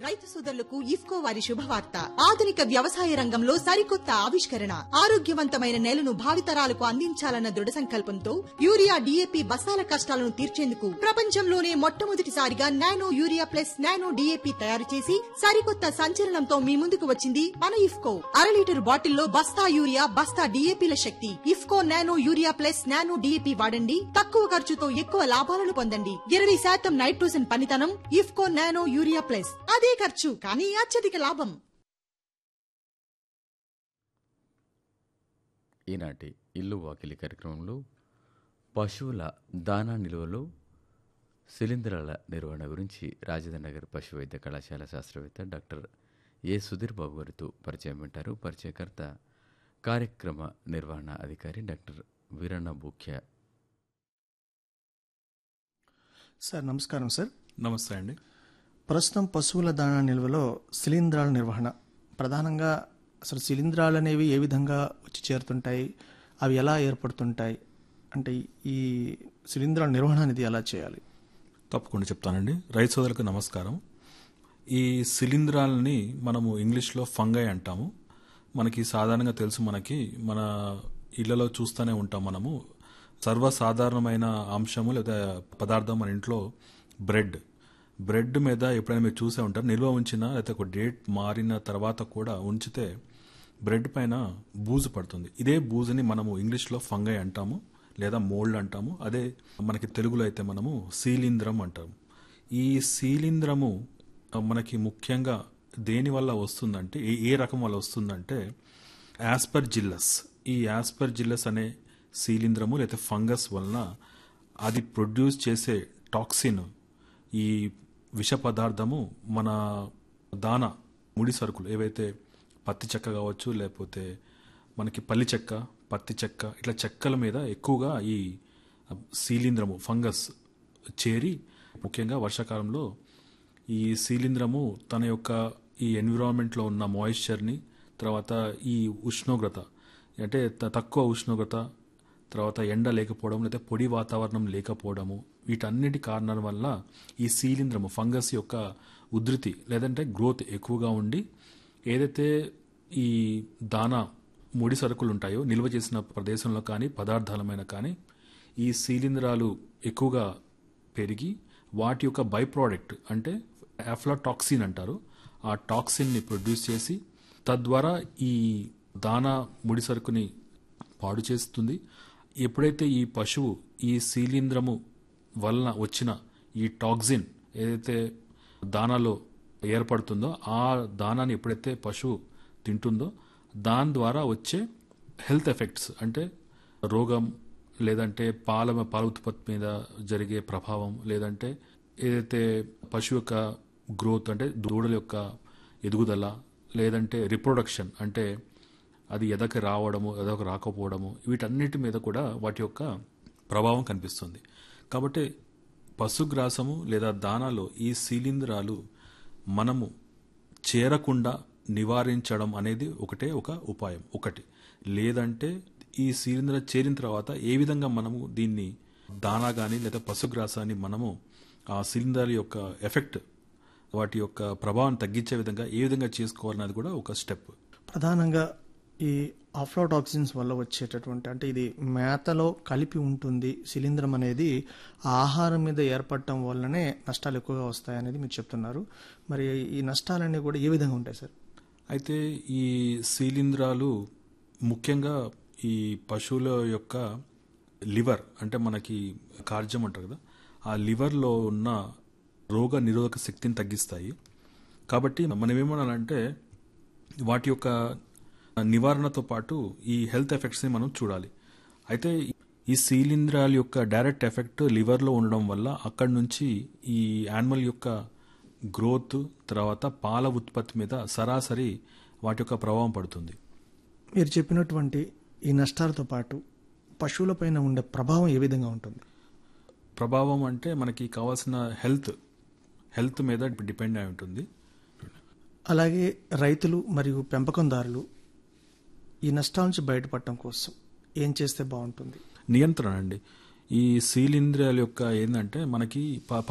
రైతు సోదరులకు ఇఫ్కో వారి శుభవార్త ఆధునిక వ్యవసాయ రంగంలో సరికొత్త ఆవిష్కరణ ఆరోగ్యవంతమైన నేలను భావితరాలకు అందించాలన్న దృఢ సంకల్పంతో యూరియా డీఏపీ బస్తాల కష్టాలను తీర్చేందుకు ప్రపంచంలోనే మొట్టమొదటిసారిగా nano urea plus nano DAP తయారు చేసి సరికొత్త సంచలనంతో మీ ముందుకు వచ్చింది మన ఇఫ్కో అర లీటర్ బాటిల్లో బస్తా యూరియా బస్తా డీఏపీల శక్తి IFFCO nano urea plus nano DAP వాడండి తక్కువ ఖర్చుతో ఎక్కువ లాభాలను పొందండి ఇరవై శాతం నైట్రోజన్ పనితనం ఇఫ్కో నానో యూరియా ప్లస్ అదే ఖర్చు కానీ అత్యధిక లాభం ఈనాటి ఇల్లు వాకిలి కార్యక్రమంలో పశువుల దానా నిల్వలో శిలీంధ్రాల నిర్వహణ గురించి రాజధాని నగర్ పశు వైద్య కళాశాల శాస్త్రవేత్త డాక్టర్ ఏ సుధీర్ బాబు గారితో పరిచయం వింటారు పరిచయకర్త కార్యక్రమ నిర్వహణ అధికారి డాక్టర్ వీరన్న బూఖ్య సార్ నమస్కారం సార్ నమస్తే అండి ప్రస్తుతం పశువుల దాణా నిల్వలో శిలీంధ్రాల నిర్వహణ ప్రధానంగా అసలు శిలీంధ్రాలు అనేవి ఏ విధంగా వచ్చి చేరుతుంటాయి అవి ఎలా ఏర్పడుతుంటాయి అంటే ఈ శిలీంధ్రాల నిర్వహణ అనేది ఎలా చేయాలి తప్పకుండా చెప్తానండి రైతు సోదరులకు నమస్కారం ఈ శిలీంధ్రాలని మనము ఇంగ్లీష్లో ఫంగై అంటాము మనకి సాధారణంగా తెలుసు మనకి మన ఇళ్లలో చూస్తూనే ఉంటాం మనము సర్వసాధారణమైన అంశము లేదా పదార్థం మన ఇంట్లో బ్రెడ్ బ్రెడ్ మీద ఎప్పుడైనా మీరు చూసే ఉంటారు నిల్వ ఉంచిన లేకపోతే ఒక డేట్ మారిన తర్వాత కూడా ఉంచితే బ్రెడ్ పైన బూజు పడుతుంది ఇదే బూజుని మనము ఇంగ్లీష్లో ఫంగై అంటాము లేదా మోల్డ్ అంటాము అదే మనకి తెలుగులో అయితే మనము శీలింద్రం అంటాము ఈ శీలింద్రము మనకి ముఖ్యంగా దేని వల్ల వస్తుందంటే ఏ ఏ రకం వల్ల వస్తుందంటే యాస్పర్ జిల్లస్ ఈ యాస్పర్ జిల్లస్ అనే శీలింద్రము లేదా ఫంగస్ వలన అది ప్రొడ్యూస్ చేసే టాక్సిన్ ఈ విష పదార్థము మన దాన ముడి సరుకులు ఏవైతే పత్తి చెక్క కావచ్చు లేకపోతే మనకి పల్లి చెక్క పత్తి చెక్క ఇట్లా చెక్కల మీద ఎక్కువగా ఈ శీలింద్రము ఫంగస్ చేరి ముఖ్యంగా వర్షాకాలంలో ఈ శీలింద్రము తన యొక్క ఈ ఎన్విరాన్మెంట్లో ఉన్న మాయిశ్చర్ని తర్వాత ఈ ఉష్ణోగ్రత అంటే త- తక్కువ ఉష్ణోగ్రత తర్వాత ఎండ లేకపోవడం లేదా పొడి వాతావరణం లేకపోవడము వీటన్నిటి కారణాల వల్ల ఈ శీలింద్రము ఫంగస్ యొక్క ఉధృతి లేదంటే గ్రోత్ ఎక్కువగా ఉండి ఏదైతే ఈ దానా ముడి సరుకులు ఉంటాయో నిల్వ చేసిన ప్రదేశంలో కానీ పదార్థాలమైన కానీ ఈ శీలింధ్రాలు ఎక్కువగా పెరిగి వాటి యొక్క బై ప్రోడక్ట్ అంటే అఫ్లాటాక్సిన్ అంటారు ఆ టాక్సిన్ని ప్రొడ్యూస్ చేసి తద్వారా ఈ దానా ముడి సరుకుని పాడు చేస్తుంది ఎప్పుడైతే ఈ పశువు ఈ శీలింద్రము వలన వచ్చిన ఈ టాక్సిన్ ఏదైతే దానాలో ఏర్పడుతుందో ఆ దానాన్ని ఎప్పుడైతే పశువు తింటుందో దాని ద్వారా వచ్చే హెల్త్ ఎఫెక్ట్స్ అంటే రోగం లేదంటే పాల పాల ఉత్పత్తి మీద జరిగే ప్రభావం లేదంటే ఏదైతే పశువు యొక్క గ్రోత్ అంటే దూడల యొక్క ఎదుగుదల లేదంటే రిప్రొడక్షన్ అంటే అది ఎదకి రావడము ఎదకు రాకపోవడము వీటన్నిటి మీద కూడా వాటి యొక్క ప్రభావం కనిపిస్తుంది కాబట్టి పశుగ్రాసము లేదా దానాలో ఈ శీలింధ్రాలు మనము చేరకుండా నివారించడం అనేది ఒకటే ఒక ఉపాయం ఒకటి లేదంటే ఈ శీలింద్ర చేరిన తర్వాత ఏ విధంగా మనము దీన్ని దానా కానీ లేదా పశుగ్రాసాన్ని మనము ఆ శిలీంధ్రాల యొక్క ఎఫెక్ట్ వాటి యొక్క ప్రభావం తగ్గించే విధంగా ఏ విధంగా చేసుకోవాలన్నది కూడా ఒక స్టెప్ ప్రధానంగా ఈ ఆఫ్లోటాక్సిన్స్ వల్ల వచ్చేటటువంటి అంటే ఇది మేతలో కలిపి ఉంటుంది శిలీంధ్రం అనేది ఆ ఆహారం మీద ఏర్పడటం వల్లనే నష్టాలు ఎక్కువగా వస్తాయనేది మీరు చెప్తున్నారు మరి ఈ నష్టాలన్నీ కూడా ఏ విధంగా ఉంటాయి సార్ అయితే ఈ శీలింధ్రాలు ముఖ్యంగా ఈ పశువుల యొక్క లివర్ అంటే మనకి కార్జం అంటారు కదా ఆ లివర్లో ఉన్న రోగ నిరోధక శక్తిని తగ్గిస్తాయి కాబట్టి మనం ఏమనాలంటే వాటి యొక్క నివారణతో పాటు ఈ హెల్త్ ఎఫెక్ట్స్ని మనం చూడాలి అయితే ఈ శీలింధ్రాల యొక్క డైరెక్ట్ ఎఫెక్ట్ లివర్లో ఉండడం వల్ల అక్కడి నుంచి ఈ యానిమల్ యొక్క గ్రోత్ తర్వాత పాల ఉత్పత్తి మీద సరాసరి వాటి యొక్క ప్రభావం పడుతుంది మీరు చెప్పినటువంటి ఈ నష్టాలతో పాటు పశువులపైన ఉండే ప్రభావం ఏ విధంగా ఉంటుంది ప్రభావం అంటే మనకి కావాల్సిన హెల్త్ హెల్త్ మీద డిపెండ్ అయి ఉంటుంది అలాగే రైతులు మరియు పెంపకందారులు ఈ నష్టాల నుంచి బయటపడటం కోసం ఏం చేస్తే బాగుంటుంది నియంత్రణ అండి ఈ శీలింద్రియాల యొక్క ఏంటంటే మనకి ప-